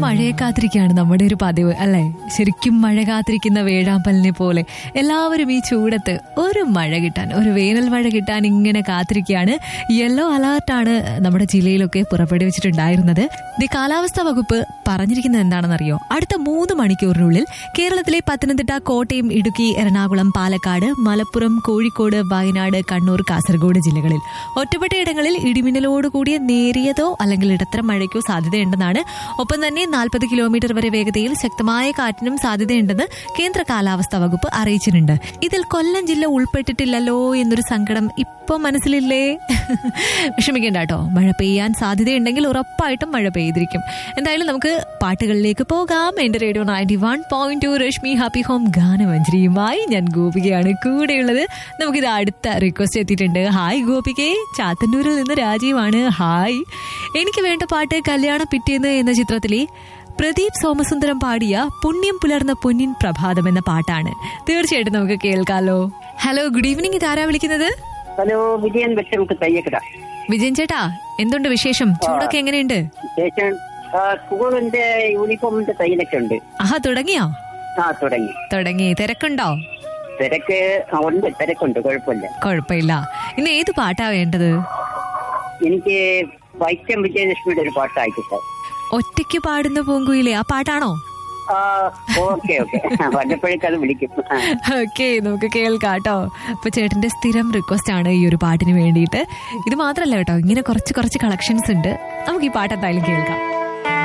മഴയെ കാത്തിരിക്കുകയാണ് നമ്മുടെ ഒരു പതിവ് അല്ലെ ശരിക്കും മഴ കാത്തിരിക്കുന്ന വേഴാമ്പലിനെ പോലെ എല്ലാവരും ഈ ചൂടത്ത് ഒരു മഴ കിട്ടാൻ ഒരു വേനൽ മഴ കിട്ടാൻ ഇങ്ങനെ കാത്തിരിക്കുകയാണ് യെല്ലോ അലർട്ടാണ് നമ്മുടെ ജില്ലയിലൊക്കെ പുറപ്പെടുവിച്ചിട്ടുണ്ടായിരുന്നത് ദി കാലാവസ്ഥാ വകുപ്പ് പറഞ്ഞിരിക്കുന്നത് എന്താണെന്നറിയോ അടുത്ത മൂന്ന് മണിക്കൂറിനുള്ളിൽ കേരളത്തിലെ പത്തനംതിട്ട കോട്ടയം ഇടുക്കി എറണാകുളം പാലക്കാട് മലപ്പുറം കോഴിക്കോട് വയനാട് കണ്ണൂർ കാസർഗോഡ് ജില്ലകളിൽ ഒറ്റപ്പെട്ടയിടങ്ങളിൽ ഇടിമിന്നലോട് കൂടിയ നേരിയതോ അല്ലെങ്കിൽ ഇടത്തരം മഴയ്ക്കോ സാധ്യതയുണ്ടെന്നാണ് ഒപ്പം തന്നെ നാൽപ്പത് കിലോമീറ്റർ വരെ വേഗതയിൽ ശക്തമായ കാറ്റിനും സാധ്യതയുണ്ടെന്ന് കേന്ദ്ര കാലാവസ്ഥാ വകുപ്പ് അറിയിച്ചിട്ടുണ്ട് ഇതിൽ കൊല്ലം ജില്ല ഉൾപ്പെട്ടിട്ടില്ലല്ലോ എന്നൊരു സങ്കടം ഇപ്പൊ മനസ്സിലില്ലേ വിഷമിക്കേണ്ട കേട്ടോ മഴ പെയ്യാൻ സാധ്യതയുണ്ടെങ്കിൽ ഉറപ്പായിട്ടും മഴ പെയ്തിരിക്കും എന്തായാലും നമുക്ക് പാട്ടുകളിലേക്ക് പോകാം എന്റെ radio ninety one point two Rashmi happy home ഗാനമഞ്ജരിയുമായി ഞാൻ ഗോപികയാണ് കൂടെയുള്ളത് നമുക്കിത് അടുത്ത റിക്വസ്റ്റ് എത്തിയിട്ടുണ്ട് ഹായ് ഗോപികെ ചാത്തന്നൂരിൽ നിന്ന് രാജീവാണ് ഹായ് എനിക്ക് വേണ്ട പാട്ട് കല്യാണ പിറ്റേന്ന് എന്ന ചിത്രത്തിലെ പ്രദീപ് സോമസുന്ദരം പാടിയ പുണ്യം പുലർന്ന പൊന്നിൻ പ്രഭാതം എന്ന പാട്ടാണ് തീർച്ചയായിട്ടും നമുക്ക് കേൾക്കാലോ ഹലോ ഗുഡ് ഈവനിങ് ഇതാരാ വിളിക്കുന്നത് ഹലോ വിജയൻ വെച്ചമുക്ക് തയ്യക്കട വിജയൻ ചേട്ടാ എന്തുണ്ട് വിശേഷം ചൂടൊക്കെ എങ്ങനെയുണ്ട് ശേഷം ആ, സ്കൂളിന്റെ യൂണിഫോമിന്റെ തയ്യലൊക്കെ ഉണ്ട് ആഹാ തുടങ്ങിയോ ആ തുടങ്ങി തുടങ്ങി തിരക്കുണ്ടോ തിരക്ക് ആ, ഉണ്ട് തിരക്കുണ്ട് കുഴപ്പമില്ല കുഴപ്പമില്ല ഇന്ന് ഏത് പാട്ടാ വേണ്ടത് എനിക്ക് വൈക്കം വിജയലക്ഷ്മിയുടെ ഒരു പാട്ട് അയച്ചിട്ട് ഒറ്റയ്ക്ക് പാടുന്ന പൂങ്കുയിലെ ആ പാട്ടാണോ ആ ഓക്കെ ഓക്കെ വല്ലപ്പോഴേക്ക് അത് വിളിക്കും ആ. ഓക്കെ നമുക്ക് കേൾക്കാം കേട്ടോ അപ്പൊ ചേട്ടന്റെ സ്ഥിരം റിക്വസ്റ്റ് ആണ് ഈ ഒരു പാട്ടിന് വേണ്ടിയിട്ട് ഇത് മാത്രല്ല കേട്ടോ ഇങ്ങനെ കുറച്ച് കുറച്ച് കളക്ഷൻസ് ഉണ്ട് നമുക്ക് ഈ പാട്ട് എന്തായാലും കേൾക്കാം